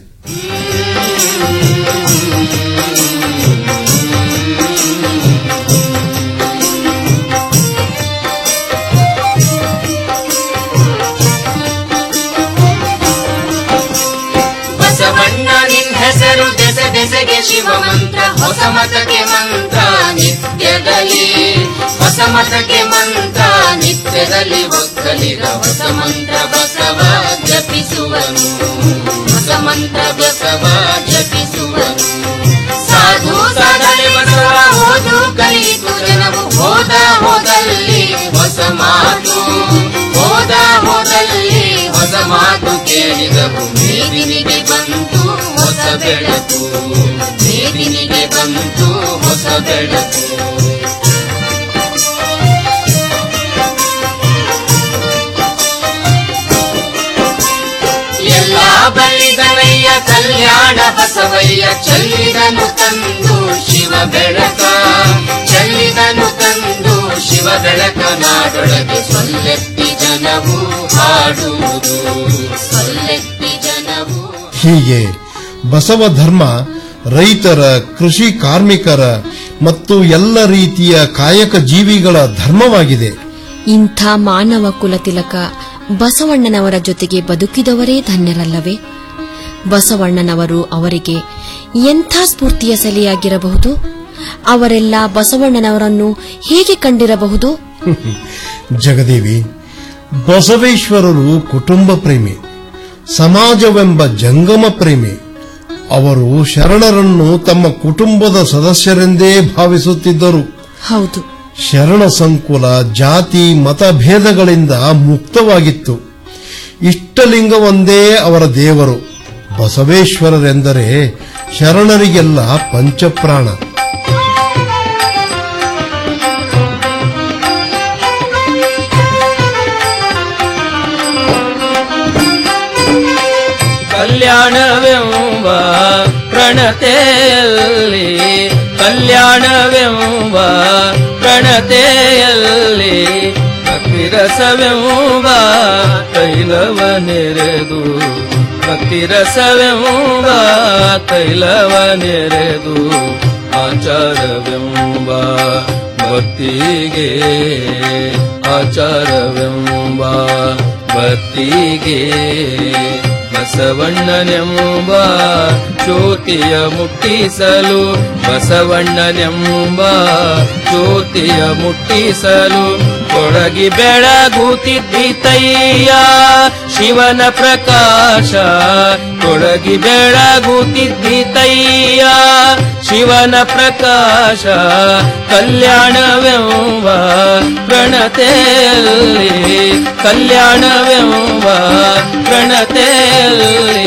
S18: ಬಸವಣ್ಣ ನಿನ್ ಹೆಸರು ದೆಸೆ ದೆಸೆಗೆ ಶಿವ ಮಂತ್ರ ಹೊಸ ಮತಕ್ಕೆ ಮಂತ್ರ ನಿತ್ಯದಲ್ಲಿ ಹೊಸ ಮತಕ್ಕೆ ಮಂತ್ರ ನಿತ್ಯದಲ್ಲಿ ಒಕ್ಕಲಿಗ ಹೊಸ ಮಂತ್ರ ಬಸವ ಜಪಿಸುವನು ಹೊಸ ಮಂತ್ರ ಬಸವ ಜಪಿಸುವನು ಸಾಧು ಸಾಧನೆ ಬಸವ ಓದು ಕಲಿತು ಜನವು ಹೋದ ಹೋದಲ್ಲಿ ಹೊಸ ಮಾತು ಹೋದ ಹೋದಲ್ಲಿ ಹೊಸ ಮಾತು ಕೇಳಿದವು ಮೇದಿನಿಗೆ ಬಂತು ಹೊಸ ಬೆಳಕು ಮೇದಿನಿಗೆ ಬಂತು ಹೊಸ ಬೆಳಕು ಎಲ್ಲ ಬಲ್ಲಿದನಯ್ಯ ಕಲ್ಯಾಣ ಬಸವಯ್ಯ ಚೆಲ್ಲಿದನು ತಂದು ಶಿವ ಬೆಳಕ ಚೆಲ್ಲಿದನು ತಂದು ಶಿವ ಬೆಳಕ ನಾಡೊಳಗೆ ಸೊಲ್ಲೆತ್ತಿ ಜನವು ಹಾಡುವುದು ಸೊಲ್ಲೆತ್ತಿ ಜನವು
S17: ಹೀಗೆ ಬಸವ ಧರ್ಮ ರೈತರ ಕೃಷಿ ಕಾರ್ಮಿಕರ ಮತ್ತು ಎಲ್ಲ ರೀತಿಯ ಕಾಯಕ ಜೀವಿಗಳ ಧರ್ಮವಾಗಿದೆ
S20: ಇಂಥ ಮಾನವ ಕುಲತಿಲಕ ಬಸವಣ್ಣನವರ ಜೊತೆಗೆ ಬದುಕಿದವರೇ ಧನ್ಯರಲ್ಲವೇ ಬಸವಣ್ಣನವರು ಅವರಿಗೆ ಎಂಥ ಸ್ಫೂರ್ತಿಯ ಸೆಲೆಯಾಗಿರಬಹುದು ಅವರೆಲ್ಲ ಬಸವಣ್ಣನವರನ್ನು ಹೇಗೆ ಕಂಡಿರಬಹುದು
S17: ಜಗದೇವಿ ಬಸವೇಶ್ವರರು ಕುಟುಂಬ ಪ್ರೇಮಿ ಸಮಾಜವೆಂಬ ಜಂಗಮ ಪ್ರೇಮಿ ಅವರು ಶರಣರನ್ನು ತಮ್ಮ ಕುಟುಂಬದ ಸದಸ್ಯರೆಂದೇ ಭಾವಿಸುತ್ತಿದ್ದರು
S20: ಹೌದು
S17: ಶರಣ ಸಂಕುಲ ಜಾತಿ ಮತಭೇದಗಳಿಂದ ಮುಕ್ತವಾಗಿತ್ತು ಇಷ್ಟಲಿಂಗವೊಂದೇ ಅವರ ದೇವರು ಬಸವೇಶ್ವರರೆಂದರೆ ಶರಣರಿಗೆಲ್ಲ ಪಂಚಪ್ರಾಣ
S19: ಕಲ್ಯಾಣವೆಂಬ ಪ್ರಣತೆಯಲ್ಲಿ ಕಲ್ಯಾಣವೆಂಬ ಪ್ರಣತೆಯಲ್ಲಿ ಭಕ್ತಿರಸವೆಂಬ ತೈಲವ ನೆರೆದು ಭಕ್ತಿರಸವೆಂಬ ತೈಲವ ನೆರೆದು ಆಚಾರವೆಂಬ ಭಕ್ತಿಗೆ ಆಚಾರವೆಂಬ ಭಕ್ತಿಗೆ ಬಸವಣ್ಣನೆಂಬ ಜ್ಯೋತಿಯ ಮುಟ್ಟಿಸಲು ಬಸವಣ್ಣನೆಂಬ ಜ್ಯೋತಿಯ ಮುಟ್ಟಿಸಲು ಕೊಡಗಿ ಬೆಳಗುತ್ತಿದ್ದೀತಯ್ಯ ಶಿವನ ಪ್ರಕಾಶ ಕೊಡಗಿ ಬೆಳಗುತ್ತಿದ್ದೀತಯ್ಯ ಶಿವನ ಪ್ರಕಾಶ ಕಲ್ಯಾಣವೆಂಬ ಪ್ರಣತೆಯಲ್ಲಿ ಕಲ್ಯಾಣವೆಂಬ ಪ್ರಣತೆಯಲ್ಲಿ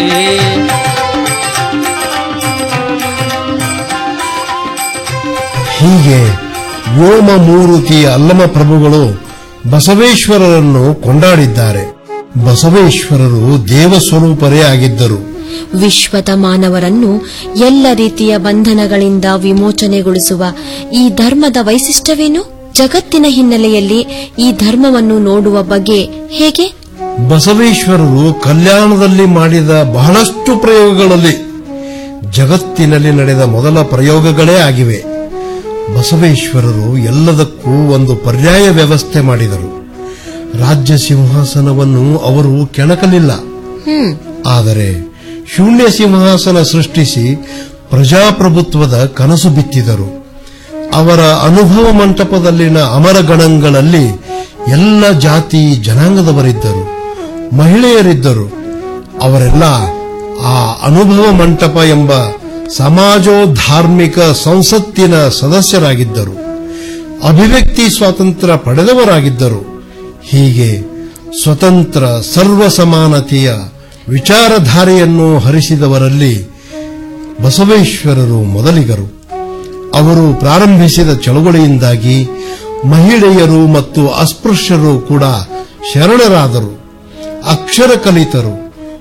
S17: ಹೀಗೆ ವ್ಯೋಮ ಮೂರುತಿ ಅಲ್ಲಮ ಪ್ರಭುಗಳು ಬಸವೇಶ್ವರರನ್ನು ಕೊಂಡಾಡಿದ್ದಾರೆ ಬಸವೇಶ್ವರರು ದೇವ ಸ್ವರೂಪರೇ ಆಗಿದ್ದರು
S20: ವಿಶ್ವದ ಮಾನವರನ್ನು ಎಲ್ಲ ರೀತಿಯ ಬಂಧನಗಳಿಂದ ವಿಮೋಚನೆಗೊಳಿಸುವ ಈ ಧರ್ಮದ ವೈಶಿಷ್ಟ್ಯವೇನು ಜಗತ್ತಿನ ಹಿನ್ನೆಲೆಯಲ್ಲಿ ಈ ಧರ್ಮವನ್ನು ನೋಡುವ ಬಗ್ಗೆ ಹೇಗೆ
S17: ಬಸವೇಶ್ವರರು ಕಲ್ಯಾಣದಲ್ಲಿ ಮಾಡಿದ ಬಹಳಷ್ಟು ಪ್ರಯೋಗಗಳಲ್ಲಿ ಜಗತ್ತಿನಲ್ಲಿ ನಡೆದ ಮೊದಲ ಪ್ರಯೋಗಗಳೇ ಆಗಿವೆ ಬಸವೇಶ್ವರರು ಎಲ್ಲದಕ್ಕೂ ಒಂದು ಪರ್ಯಾಯ ವ್ಯವಸ್ಥೆ ಮಾಡಿದರು ರಾಜ್ಯ ಸಿಂಹಾಸನವನ್ನು ಅವರು ಕೆಣಕಲಿಲ್ಲ
S20: ಹ್ಮ್
S17: ಆದರೆ ಶೂನ್ಯ ಸಿಂಹಾಸನ ಸೃಷ್ಟಿಸಿ ಪ್ರಜಾಪ್ರಭುತ್ವದ ಕನಸು ಬಿತ್ತಿದರು ಅವರ ಅನುಭವ ಮಂಟಪದಲ್ಲಿನ ಅಮರಗಣಗಳಲ್ಲಿ ಎಲ್ಲ ಜಾತಿ ಜನಾಂಗದವರಿದ್ದರು ಮಹಿಳೆಯರಿದ್ದರು ಅವರೆಲ್ಲ ಆ ಅನುಭವ ಮಂಟಪ ಎಂಬ ಸಮಾಜೋಧಾರ್ಮಿಕ ಸಂಸತ್ತಿನ ಸದಸ್ಯರಾಗಿದ್ದರು ಅಭಿವ್ಯಕ್ತಿ ಸ್ವಾತಂತ್ರ್ಯ ಪಡೆದವರಾಗಿದ್ದರು ಹೀಗೆ ಸ್ವತಂತ್ರ ಸರ್ವ ಸಮಾನತೆಯ ವಿಚಾರಧಾರೆಯನ್ನು ಹರಿಸಿದವರಲ್ಲಿ ಬಸವೇಶ್ವರರು ಮೊದಲಿಗರು ಅವರು ಪ್ರಾರಂಭಿಸಿದ ಚಳವಳಿಯಿಂದಾಗಿ ಮಹಿಳೆಯರು ಮತ್ತು ಅಸ್ಪೃಶ್ಯರು ಕೂಡ ಶರಣರಾದರು ಅಕ್ಷರ ಕಲಿತರು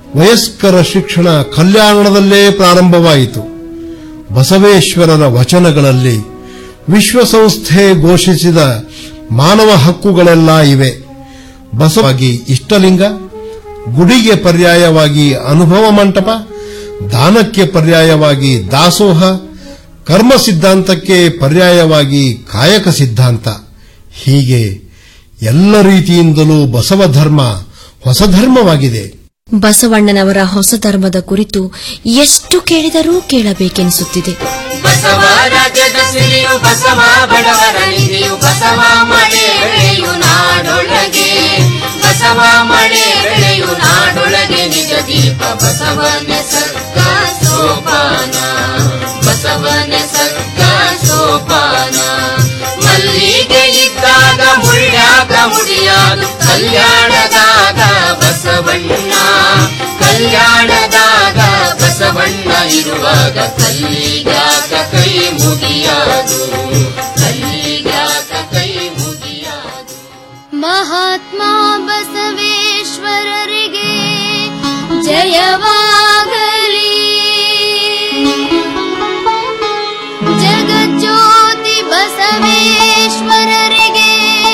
S17: ವಯಸ್ಕರ ಶಿಕ್ಷಣ ಕಲ್ಯಾಣದಲ್ಲೇ ಪ್ರಾರಂಭವಾಯಿತು ಬಸವೇಶ್ವರರ ವಚನಗಳಲ್ಲಿ ವಿಶ್ವಸಂಸ್ಥೆ ಘೋಷಿಸಿದ ಮಾನವ ಹಕ್ಕುಗಳೆಲ್ಲ ಇವೆ ಬಸವಾಗಿ ಇಷ್ಟಲಿಂಗ ಗುಡಿಗೆ ಪರ್ಯಾಯವಾಗಿ ಅನುಭವ ಮಂಟಪ ದಾನಕ್ಕೆ ಪರ್ಯಾಯವಾಗಿ ದಾಸೋಹ ಕರ್ಮ ಸಿದ್ಧಾಂತಕ್ಕೆ ಪರ್ಯಾಯವಾಗಿ ಕಾಯಕ ಸಿದ್ಧಾಂತ ಹೀಗೆ ಎಲ್ಲ ರೀತಿಯಿಂದಲೂ ಬಸವ ಧರ್ಮ ಹೊಸ ಧರ್ಮವಾಗಿದೆ
S20: ಬಸವಣ್ಣನವರ ಹೊಸ ಧರ್ಮದ ಕುರಿತು ಎಷ್ಟು ಕೇಳಿದರೂ ಕೇಳಬೇಕೆನಿಸುತ್ತಿದೆ
S18: ಬಸವ ರಾಜ್ಯದ ಸಿರಿಯು ಬಸವ ಬಡವರ ನಿಧಿಯು ಬಸವ ಮಳೆ ಬೆಳೆಯು ನಾಡೊಳಗೆ ಬಸವ ಮಳೆ ಬೆಳೆಯು ನಾಡೊಳಗೆ ನಿಜ ದೀಪ ಬಸವನ ಸಕ್ಕ ಸೋಪಾನ ಬಸವನ ಸಕ್ಕ ಸೋಪಾನ ಮಲ್ಲಿಗೆ ಇದ್ದಾಗ ಮುಳ್ಳ್ಯಾಗ ಮುಡಿಯಾದು ಕಲ್ಯಾಣದಾಗ ಬಸವಣ್ಣ ಕಲ್ಯಾಣದಾಗ ಬಸವಣ್ಣ ಇರುವಾಗ ಕಲ್ಲಿಗಾಕ ಕೈ ಮುಗಿಯಾದು ಕಲ್ಲಿಗಾಕ ಕೈ ಮುಗಿಯಾದು
S16: ಮಹಾತ್ಮ ಬಸವೇಶ್ವರರಿಗೆ ಜಯವಾಗಲಿ ಜಗಜ್ಯೋತಿ ಬಸವೇಶ್ವರರಿಗೆ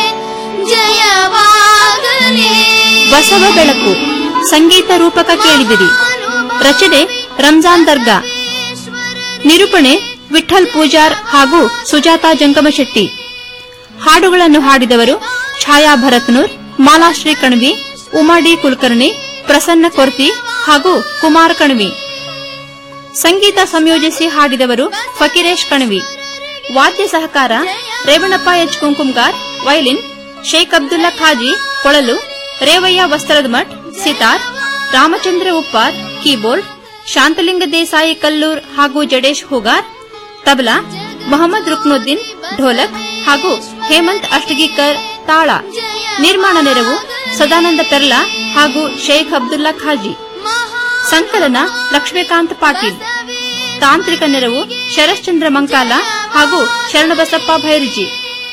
S16: ಜಯವಾಗಲಿ
S15: ಬಸವ ಬೆಳಕು ಸಂಗೀತ ರೂಪಕ ಕೇಳಿದಿರಿ ರಚನೆ ರಂಜಾನ್ ದರ್ಗಾ ನಿರೂಪಣೆ ವಿಠಲ್ ಪೂಜಾರ್ ಹಾಗೂ ಸುಜಾತಾ ಜಂಗಮಶೆಟ್ಟಿ ಹಾಡುಗಳನ್ನು ಹಾಡಿದವರು ಛಾಯಾ ಭರತ್ನೂರ್ ಮಾಲಾಶ್ರೀ ಕಣ್ವಿ ಉಮಾ ಡಿ ಕುಲಕರ್ಣಿ ಪ್ರಸನ್ನ ಕೊರ್ತಿ ಹಾಗೂ ಕುಮಾರ್ ಕಣ್ವಿ ಸಂಗೀತ ಸಂಯೋಜಿಸಿ ಹಾಡಿದವರು ಫಕೀರೇಶ್ ಕಣ್ವಿ ವಾದ್ಯ ಸಹಕಾರ ರೇವಣಪ್ಪ ಎಚ್ ಕುಂಕುಮ್ಗಾರ್ ವಯಲಿನ್ ಶೇಖ್ ಅಬ್ದುಲ್ಲಾ ಖಾಜಿ ಕೊಳಲು ರೇವಯ್ಯ ವಸ್ತ್ರದ ಮಠ್ ಸಿತಾರ್ ರಾಮಚಂದ್ರ ಉಪ್ಪಾರ್ ಕೀಬೋರ್ಡ್ ಶಾಂತಲಿಂಗ ದೇಸಾಯಿ ಕಲ್ಲೂರ್ ಹಾಗೂ ಜಡೇಶ್ ಹೂಗಾರ್ ತಬಲಾ ಮೊಹಮ್ಮದ್ ರುಕ್ನುದ್ದೀನ್ ಢೋಲಕ್ ಹಾಗೂ ಹೇಮಂತ್ ಅಷ್ಟಗಿಕರ್ ತಾಳ ನಿರ್ಮಾಣ ನೆರವು ಸದಾನಂದ ಪೆರ್ಲಾ ಹಾಗೂ ಶೇಖ್ ಅಬ್ದುಲ್ಲಾ ಖಾಜಿ ಸಂಕಲನ ಲಕ್ಷ್ಮೀಕಾಂತ್ ಪಾಟೀಲ್ ತಾಂತ್ರಿಕ ನೆರವು ಶರಶ್ಚಂದ್ರ ಮಂಕಾಲ ಹಾಗೂ ಶರಣಬಸಪ್ಪ ಭೈರುಜಿ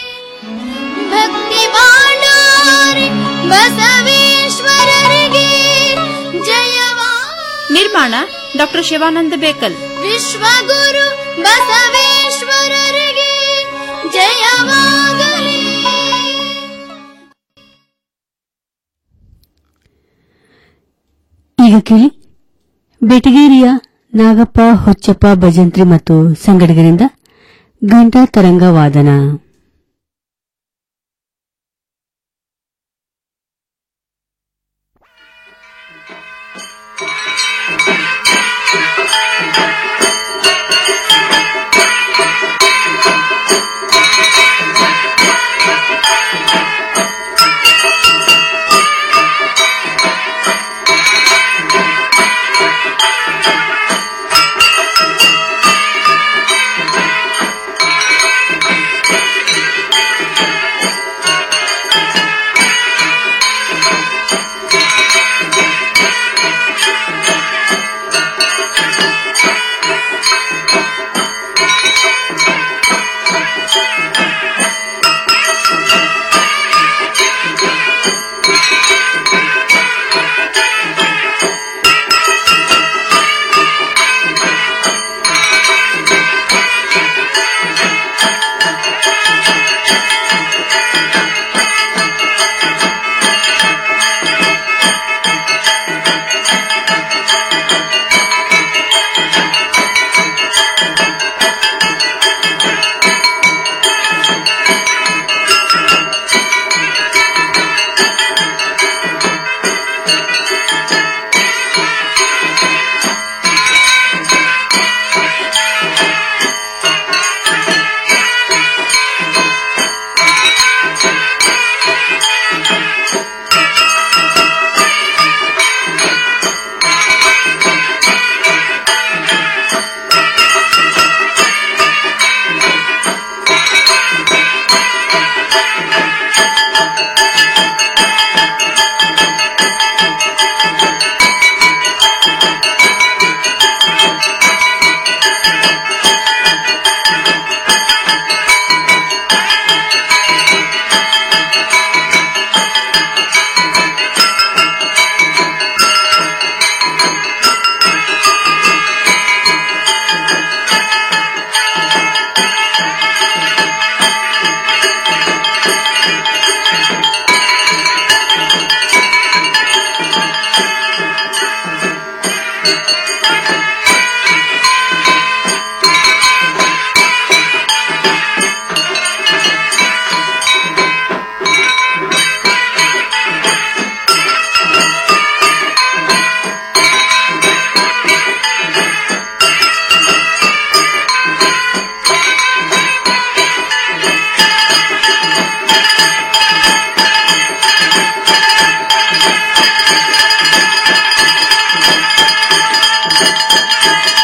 S16: ಭಕ್ತಿ ಬಾಣಾರಿ ಬಸವೇಶ್ವರರಿಗೆ ಜಯವಾ
S15: ನಿರ್ಮಾಣ ಡಾಕ್ಟರ್ ಶಿವಾನಂದ ಬೇಕಲ್
S16: ವಿಶ್ವಗುರು ಬಸವೇಶ್ವರರಿಗೆ ಜಯವಾಗಲಿ
S1: ಈಗ ಕೇಳಿ ಬೆಟಗೇರಿಯ ನಾಗಪ್ಪ ಹೊಚ್ಚಪ್ಪ ಭಜಂತ್ರಿ ಮತ್ತು ಸಂಗಡಿಗರಿಂದ ಘಂಟಾ ತರಂಗ ವಾದನ
S16: Thank you.